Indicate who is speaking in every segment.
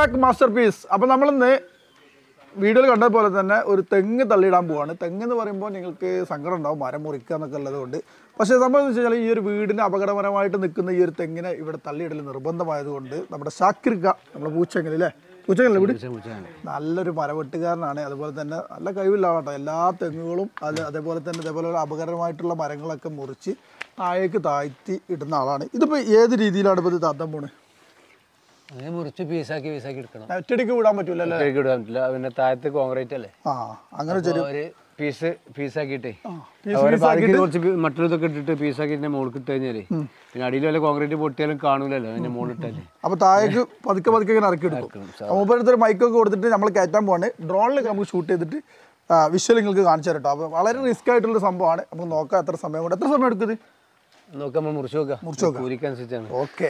Speaker 1: Back master piece അപ്പോൾ നമ്മളിന്ന് വീഡിയോയിൽ കണ്ട പോലെ തന്നെ ഒരു തെങ്ങ് തള്ളിയിടാൻ പോവാണ് തെങ്ങ് എന്ന് പറയുമ്പോൾ നിങ്ങൾക്ക് സങ്കടം ഉണ്ടാവും മരം മുറിക്കുക എന്നൊക്കെ ഉള്ളതുകൊണ്ട് പക്ഷേ സംഭവം എന്ന് വെച്ച് കഴിഞ്ഞാൽ ഈ ഒരു വീടിന് അപകടകരമായിട്ട് നിൽക്കുന്ന ഈ ഒരു തെങ്ങിനെ ഇവിടെ തള്ളിയിടൽ നിർബന്ധമായതുകൊണ്ട് നമ്മുടെ ഷാക്കിർക്ക നമ്മുടെ പൂച്ചെങ്ങലല്ലേ പൂച്ചെങ്ങലല്ലേ വീട് നല്ലൊരു മരവെട്ടുകാരനാണ് അതുപോലെ തന്നെ നല്ല കഴിവില്ല കേട്ടോ എല്ലാ തെങ്ങുകളും അത് അതേപോലെ തന്നെ ഇതേപോലെ അപകടകരമായിട്ടുള്ള മരങ്ങളൊക്കെ മുറിച്ച് താഴേക്ക് താഴ്ത്തി ഇടുന്ന ആളാണ് ഇതിപ്പോൾ ഏത് രീതിയിലാണ് ഇപ്പോൾ ഇത് താത്താൻ പോണത്
Speaker 2: അങ്ങനെ മുറിച്ച് പീസാക്കി പീസാക്കി എടുക്കണം
Speaker 1: ഒറ്റടിക്ക് വിടാൻ പറ്റൂലല്ലേ
Speaker 2: ഒറ്റയ്ക്ക് ഇടാൻ പറ്റില്ല പിന്നെ താഴത്ത് കോൺക്രീറ്റ് അല്ലേ
Speaker 1: ആ അങ്ങനെ ചെറിയ
Speaker 2: ഒരു പീസ് പീസാക്കിയിട്ടേ
Speaker 1: piece
Speaker 2: അവരെ ബാക്കി കുറച്ച് പി- മറ്റുള്ളതൊക്കെ ഇട്ടിട്ട് പീസാക്കി ഇതിന്റെ മുകളിൽ ഇട്ട് കഴിഞ്ഞാല് പിന്നെ അടിയിൽ വല്ല കോൺക്രീറ്റ് പൊട്ടിയാലും കാണൂലല്ലോ അതിന്റെ മുകളിൽ ഇട്ടാല്
Speaker 1: അപ്പൊ താഴേക്ക് പതുക്കെ പതുക്കെ ഇങ്ങനെ ഇറക്കി എടുക്കും മൂപ്പരടുത്ത് ഒരു മൈക്കൊക്കെ കൊടുത്തിട്ട് നമ്മൾ കയറ്റാൻ പോവാണ് ഡ്രോണിൽ നമുക്ക് ഷൂട്ട് ചെയ്തിട്ട് വിഷ്വൽ നിങ്ങൾക്ക് കാണിച്ചു തരട്ടോ അപ്പോൾ വളരെ റിസ്ക് ആയിട്ടുള്ള സംഭവമാണ് നമുക്ക് നോക്കാം എത്ര സമയം കൊണ്ട് എത്ര സമയം എടുക്കുന്നത്
Speaker 2: നോക്കാം നമ്മൾ മുറിച്ച് നോക്കാം
Speaker 1: മുറിച്ച് നോക്കാം.
Speaker 2: കൂലിക്കനുസരിച്ചാണ്
Speaker 1: ഓക്കെ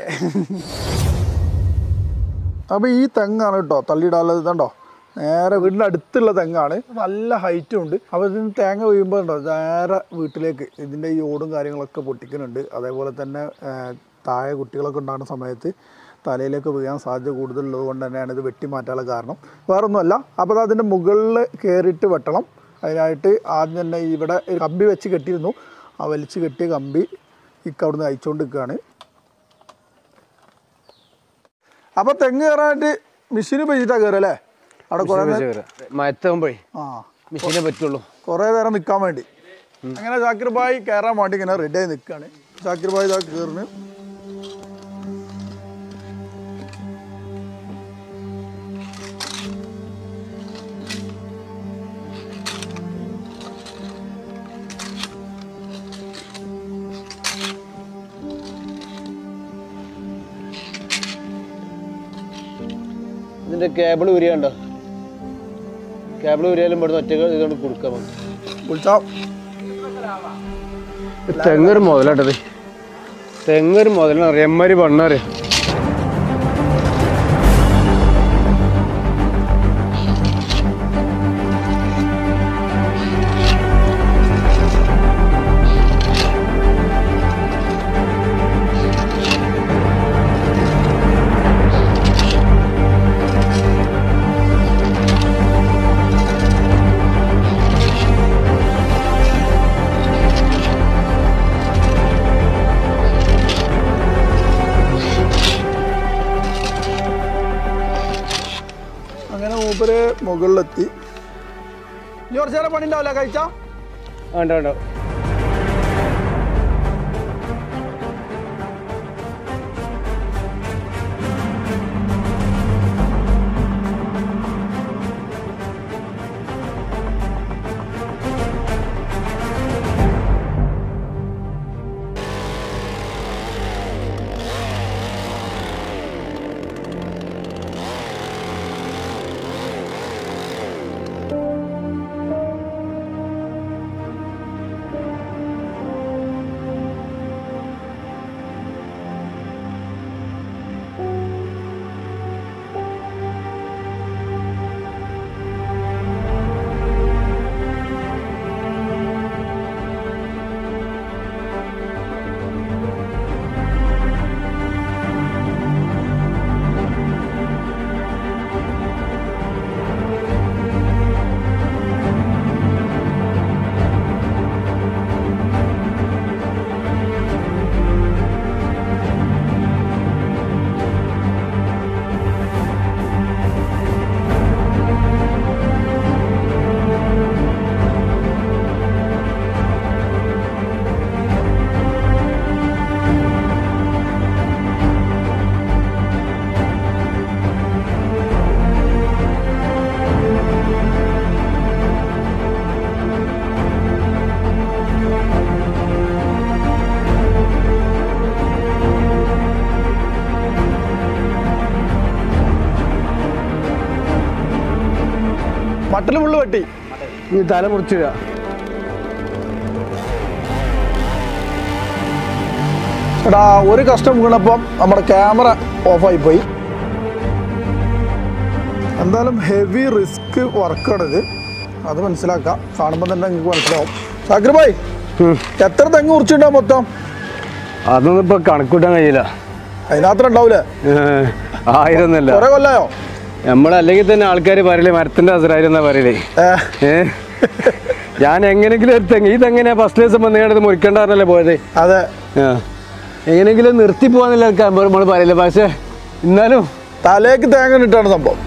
Speaker 1: അപ്പോൾ ഈ തെങ്ങാണ് കേട്ടോ തള്ളിയിടാനുള്ളത് ഇതുണ്ടോ നേരെ വീടിൻ്റെ അടുത്തുള്ള തെങ്ങാണ് നല്ല ഹൈറ്റും ഉണ്ട് അപ്പോൾ ഇതിന് തേങ്ങ വീഴുമ്പോൾ ഉണ്ടോ നേരെ വീട്ടിലേക്ക് ഇതിൻ്റെ ഈ ഓടും കാര്യങ്ങളൊക്കെ പൊട്ടിക്കുന്നുണ്ട് അതേപോലെ തന്നെ ആ, താഴെ കുട്ടികളൊക്കെ ഉണ്ടാകുന്ന സമയത്ത് തലയിലേക്ക് വീഴാൻ സാധ്യത കൂടുതലുള്ളത് കൊണ്ട് തന്നെയാണ് ഇത് വെട്ടി മാറ്റാനുള്ള കാരണം വേറൊന്നുമല്ല അപ്പോൾ അത് അതിൻ്റെ മുകളിൽ കയറിയിട്ട് വെട്ടണം അതിനായിട്ട് ആദ്യം തന്നെ ഇവിടെ ഒരു കമ്പി വെച്ച് കെട്ടിയിരുന്നു ആ വലിച്ച് കെട്ടിയ കമ്പി ഇക്ക അവിടുന്ന് അയച്ചുകൊണ്ട് നിൽക്കുകയാണ് അപ്പൊ തെങ്ങ് കയറാനായിട്ട് മെഷീന് വെച്ചിട്ടാ കയറുക അല്ലേ അവിടെ കുറെ
Speaker 2: മയത്താകുമ്പോഴേ
Speaker 1: ആ
Speaker 2: മെഷീനെ പറ്റുള്ളൂ
Speaker 1: കുറെ നേരം നിൽക്കാൻ വേണ്ടി അങ്ങനെ ജാക്കിർ ബായ് കയറാൻ വേണ്ടി ഇങ്ങനെ റെഡി ആയി നിൽക്കുകയാണ് ജാക്കിർ ബായ് ഇതാ കയറിന്
Speaker 2: ഇതിന്റെ കേബിൾ ഉരിയാണ്ടോ കേബിൾ ഉരിയാലും ഇവിടുന്ന് ഒറ്റ ഇതുകൊണ്ട് കൊടുക്കാം
Speaker 1: വിളിച്ചാ
Speaker 2: തെങ്ങൊരു മുതലാട്ടത് തെങ്ങൊരു മുതലാണ് എമ്മരി പണ്ണറിയ
Speaker 1: അങ്ങനെ മൂപ്പര് മുകളിലെത്തി ഇനി കുറച്ച് നേരം പണി ഉണ്ടാവില്ല കഴിച്ചാ
Speaker 2: വേണ്ട വേണ്ട
Speaker 1: മട്ടൽ മുള്ളു വെട്ടി
Speaker 2: ഈ തല മുറിച്ചിടുക
Speaker 1: എടാ ഒരു കഷ്ടം വീണപ്പം നമ്മുടെ ക്യാമറ ഓഫായി പോയി എന്തായാലും ഹെവി റിസ്ക് വർക്കാണിത് അത് മനസ്സിലാക്കാം കാണുമ്പോൾ തന്നെ നിങ്ങൾക്ക് മനസ്സിലാവും സാക്കിർ ഭായ് എത്ര തെങ്ങ് കുറിച്ചിട്ടുണ്ടാവും മൊത്തം
Speaker 2: അതൊന്നും ഇപ്പൊ കണക്കൂട്ടാൻ കഴിയില്ല
Speaker 1: അതിനകത്ത് ഉണ്ടാവൂലേ
Speaker 2: ആയിരം ഒന്നല്ല
Speaker 1: കുറെ കൊല്ലായോ
Speaker 2: നമ്മളല്ലെങ്കിൽ തന്നെ ആൾക്കാർ പറയില്ലേ മരത്തിന്റെ അസറായിരുന്നാ പറയലേ
Speaker 1: ഏ,
Speaker 2: ഏ ഞാൻ എങ്ങനെങ്കിലും ഒരു തെങ്ങ് ഈ തെങ്ങനെ ഫസ്റ്റ് ദിവസം വന്ന് കണ്ടത് മുറിക്കണ്ട പറഞ്ഞല്ലേ പോയത്
Speaker 1: അതെ
Speaker 2: ആ എങ്ങനെങ്കിലും നിർത്തി പോകാന്നില്ല നമ്മൾ പറയില്ല പക്ഷേ എന്നാലും
Speaker 1: തലേക്ക് തേങ്ങ ഇട്ടാണ് സംഭവം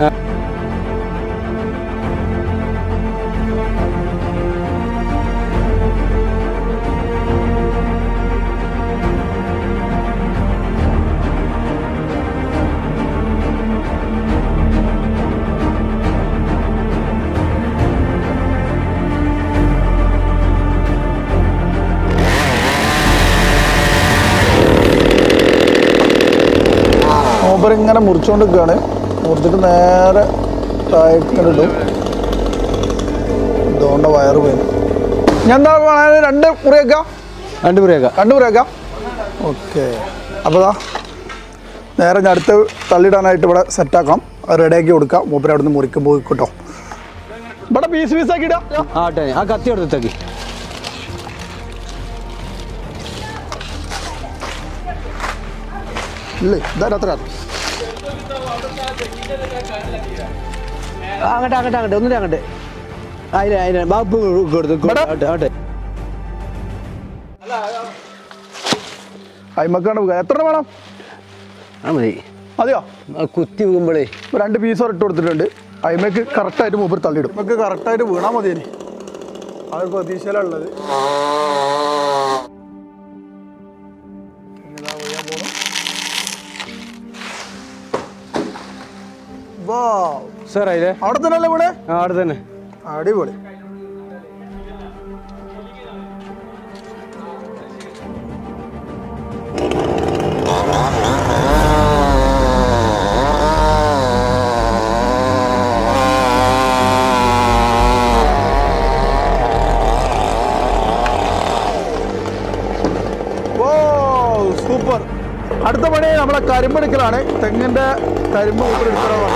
Speaker 1: മൂപ്പർ ഇങ്ങനെ മുറിച്ചുകൊണ്ട് നിൽക്കുകയാണ് മുറിച്ചിട്ട് നേരെ താഴേക്ക് ഇങ്ങനെ ഇടും ഇതുകൊണ്ട് വയറ് പോയി ഞാൻ എന്താ വേണേ രണ്ട് മുറിയേക്കാം
Speaker 2: രണ്ട് പറയാം
Speaker 1: രണ്ട് മുറിയേക്കാം ഓക്കെ അപ്പോൾ ദാ നേരെ ഞാൻ അടുത്ത് തള്ളിയിടാനായിട്ട് ഇവിടെ സെറ്റാക്കാം അത് റെഡിയാക്കി കൊടുക്കാം മൂപ്പര് അവിടെ നിന്ന് മുറിക്കും പോയി കേട്ടോ ഇവിടെ പീസ് പീസാക്കി ഇടാം
Speaker 2: ആട്ടെ ആ കത്തി എടുത്തേക്ക്
Speaker 1: ഇല്ലേ ഇതാ അത്ര
Speaker 2: അങ്ങോട്ട് അങ്ങോട്ട് അങ്ങോട്ട് ഒന്നിനും അങ്ങോട്ട് അതിന് അതിന് ബാബു കൊടുത്തു
Speaker 1: ഇവിടെ?
Speaker 2: ആട്ടെ ആട്ടെ
Speaker 1: അയിമക്കാണ് പോകുക എത്ര വേണം
Speaker 2: ആ മതി
Speaker 1: മതിയോ
Speaker 2: ആ കുത്തി വീകുമ്പോഴേ
Speaker 1: ഇപ്പൊ രണ്ട് പീസ് ഇട്ട് കൊടുത്തിട്ടുണ്ട് അയിമക്ക് കറക്റ്റായിട്ട് മൂപ്പർ തള്ളിയിടും നമുക്ക് കറക്റ്റായിട്ട് വീണാൽ മതി ഇനി ആ ഒരു പ്രതീക്ഷയിലുള്ളത് ഇങ്ങനെ വീഴാൻ പോണു. Wow.
Speaker 2: സാർ അതിലെ
Speaker 1: അവിടെ തന്നെ അല്ലേ വീണേ
Speaker 2: ആ അവിടെ തന്നെ
Speaker 1: അടിപൊളി സൂപ്പർ അടുത്ത പണി നമ്മളെ കരിമ്പെടുക്കലാണ് തെങ്ങിന്റെ കരിമ്പ് കൂട്ടി എടുക്കലാണ്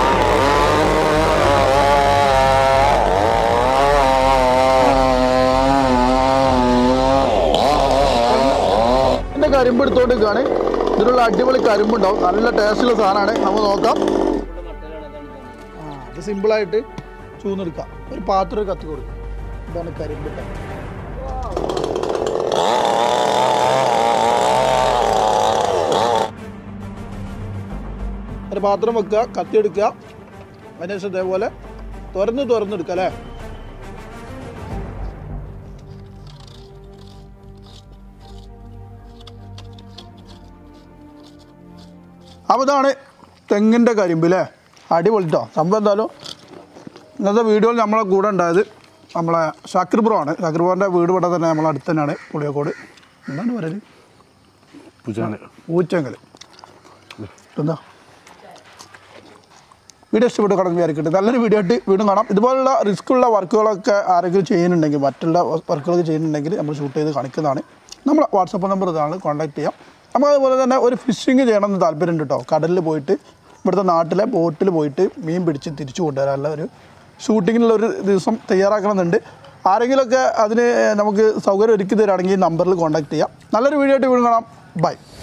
Speaker 1: ഇതിന്റെ കരിമ്പ് എടുത്തോണ്ട് നിൽക്കുകയാണ് ഇതിലുള്ള അടിപൊളി കരിമ്പുണ്ടാവും നല്ല ടേസ്റ്റുള്ള സാധനമാണ് നമുക്ക് നോക്കാം ആ അത് സിമ്പിളായിട്ട് ചൂന്നെടുക്കാം ഒരു പാത്രം ഒരു കത്തി കൊടുക്കും ഇതാണ് കരിമ്പിട്ട ഒരു പാത്രം വെക്കുക കത്തി എടുക്കുക അതിനുശേഷം ഇതേപോലെ തുറന്ന് തുറന്നെടുക്കുക അല്ലേ അപ്പോൾ ഇതാണ് തെങ്ങിൻ്റെ കരിമ്പ് അല്ലേ അടിപൊളിട്ടോ സംഭവം എന്തായാലും ഇന്നത്തെ വീഡിയോയിൽ നമ്മളെ കൂടെ ഉണ്ടായത് നമ്മളെ ഷാക്കിർ ബ്രോ ആണ് ഷാക്കിർ ബ്രോൻ്റെ വീട് ഇവിടെ തന്നെ നമ്മളെ അടുത്ത് തന്നെയാണ് പുളിയക്കോട് എന്താണ് പറയല് ഊച്ചെങ്കൽ എന്താ വീഡിയോ ഇഷ്ടപ്പെട്ട് കടന്ന് വിചാരിക്കട്ടെ നല്ലൊരു വീഡിയോ ആയിട്ട് വീണ്ടും കാണാം ഇതുപോലുള്ള റിസ്ക് ഉള്ള വർക്കുകളൊക്കെ ആരെങ്കിലും ചെയ്യുന്നുണ്ടെങ്കിൽ മറ്റുള്ള വർക്കുകളൊക്കെ ചെയ്യുന്നുണ്ടെങ്കിൽ നമ്മൾ ഷൂട്ട് ചെയ്ത് കാണിക്കുന്നതാണ് നമ്മൾ വാട്സപ്പ് നമ്പർ ഇതാണ് കോൺടാക്ട് ചെയ്യാം നമുക്ക് അതുപോലെ തന്നെ ഒരു ഫിഷിങ് ചെയ്യണമെന്ന് താല്പര്യമുണ്ട് കേട്ടോ കടലിൽ പോയിട്ട് ഇവിടുത്തെ നാട്ടിലെ ബോട്ടിൽ പോയിട്ട് മീൻ പിടിച്ച് തിരിച്ചു കൊണ്ടുവരാനുള്ള ഒരു ഷൂട്ടിങ്ങിനുള്ള ഒരു ദിവസം തയ്യാറാക്കണമെന്നുണ്ട് ആരെങ്കിലുമൊക്കെ അതിന് നമുക്ക് സൗകര്യം ഒരുക്കി തരാണെങ്കിൽ നമ്പറിൽ കോൺടാക്ട് ചെയ്യാം നല്ലൊരു വീഡിയോ ആയിട്ട് വീണ്ടും കാണാം ബൈ